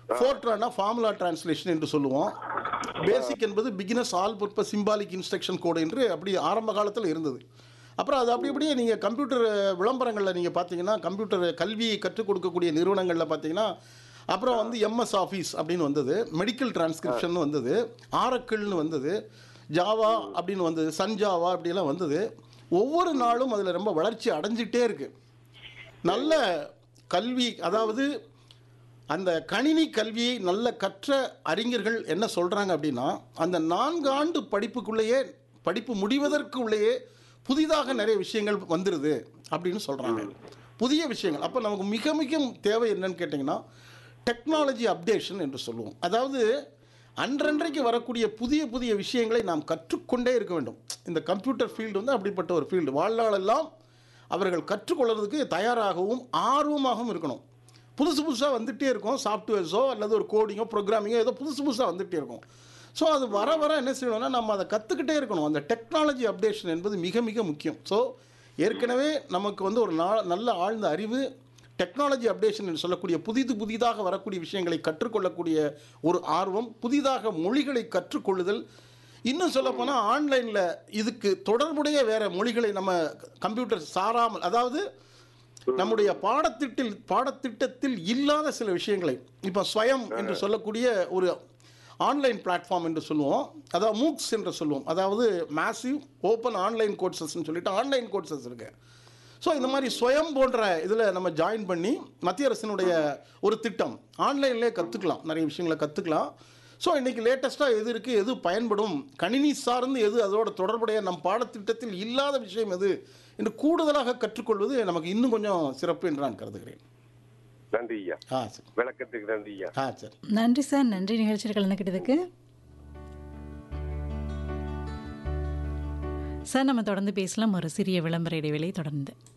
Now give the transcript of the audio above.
ஃபோர்ட்ரானா formula translation என்று சொல்லுவோம் basic என்பது beginners all purpose symbolic instruction code என்று அப்படி ஆரம்ப காலத்தில் இருந்தது அப்புறம் அது அப்படி அப்படியே நீங்கள் கம்ப்யூட்டர் விளம்பரங்களில் நீங்கள் பார்த்தீங்கன்னா கம்ப்யூட்டர் கல்வியை கற்றுக் கொடுக்கக்கூடிய நிறுவனங்களில் பார்த்தீங்கன்னா அப்புறம் வந்து எம்எஸ் ஆஃபீஸ் அப்படின்னு வந்தது மெடிக்கல் டிரான்ஸ்கிரிப்ஷன் வந்தது ஆரக்கிள்னு வந்தது ஜாவா அப்படின்னு வந்தது சன்ஜாவா அப்படிலாம் வந்தது ஒவ்வொரு நாளும் அதில் ரொம்ப வளர்ச்சி அடைஞ்சிட்டே இருக்குது நல்ல கல்வி அதாவது அந்த கணினி கல்வியை நல்ல கற்ற அறிஞர்கள் என்ன சொல்கிறாங்க அப்படின்னா அந்த நான்கு ஆண்டு படிப்புக்குள்ளேயே படிப்பு முடிவதற்கு உள்ளேயே புதிதாக நிறைய விஷயங்கள் வந்துடுது அப்படின்னு சொல்கிறாங்க புதிய விஷயங்கள் அப்போ நமக்கு மிக மிக தேவை என்னன்னு கேட்டிங்கன்னா டெக்னாலஜி அப்டேஷன் என்று சொல்லுவோம் அதாவது அன்றன்றைக்கு வரக்கூடிய புதிய புதிய விஷயங்களை நாம் கற்றுக்கொண்டே இருக்க வேண்டும் இந்த கம்ப்யூட்டர் ஃபீல்டு வந்து அப்படிப்பட்ட ஒரு ஃபீல்டு வாழ்நாளெல்லாம் அவர்கள் கற்றுக்கொள்வதற்கு தயாராகவும் ஆர்வமாகவும் இருக்கணும் புதுசு புதுசாக வந்துகிட்டே இருக்கும் சாஃப்ட்வேர்ஸோ அல்லது ஒரு கோடிங்கோ ப்ரோக்ராமிங்கோ ஏதோ புதுசு புதுசாக வந்துகிட்டே இருக்கும் ஸோ அது வர வர என்ன செய்யணும்னா நம்ம அதை கற்றுக்கிட்டே இருக்கணும் அந்த டெக்னாலஜி அப்டேஷன் என்பது மிக மிக முக்கியம் ஸோ ஏற்கனவே நமக்கு வந்து ஒரு நா நல்ல ஆழ்ந்த அறிவு டெக்னாலஜி அப்டேஷன் என்று சொல்லக்கூடிய புதிது புதிதாக வரக்கூடிய விஷயங்களை கற்றுக்கொள்ளக்கூடிய ஒரு ஆர்வம் புதிதாக மொழிகளை கற்றுக்கொள்ளுதல் இன்னும் சொல்லப்போனால் ஆன்லைனில் இதுக்கு தொடர்புடைய வேறு மொழிகளை நம்ம கம்ப்யூட்டர் சாராமல் அதாவது நம்முடைய பாடத்திட்டில் பாடத்திட்டத்தில் இல்லாத சில விஷயங்களை இப்போ ஸ்வயம் என்று சொல்லக்கூடிய ஒரு ஆன்லைன் பிளாட்ஃபார்ம் என்று சொல்லுவோம் அதாவது மூக்ஸ் என்று சொல்லுவோம் அதாவது மேசிவ் ஓப்பன் ஆன்லைன் கோர்சஸ்ன்னு சொல்லிட்டு ஆன்லைன் கோர்சஸ் இருக்கு ஸோ இந்த மாதிரி ஸ்வயம் போன்ற இதில் நம்ம ஜாயின் பண்ணி மத்திய அரசினுடைய ஒரு திட்டம் ஆன்லைன்லேயே கற்றுக்கலாம் நிறைய விஷயங்களை கற்றுக்கலாம் ஸோ இன்றைக்கி லேட்டஸ்ட்டாக எது இருக்குது எது பயன்படும் கணினி சார்ந்து எது அதோட தொடர்புடைய நம் பாடத்திட்டத்தில் இல்லாத விஷயம் எது என்று கூடுதலாக கற்றுக்கொள்வது நமக்கு இன்னும் கொஞ்சம் சிறப்பு என்று நான் கருதுகிறேன் நன்றி ஐயா ஆ சரி விளக்கத்துக்கு நன்றி ஐயா ஆ சரி நன்றி சார் நன்றி நிகழ்ச்சியில் கலந்துக்கிட்டதுக்கு சார் நம்ம தொடர்ந்து பேசலாம் ஒரு சிறிய விளம்பர இடைவேளை தொடர்ந்து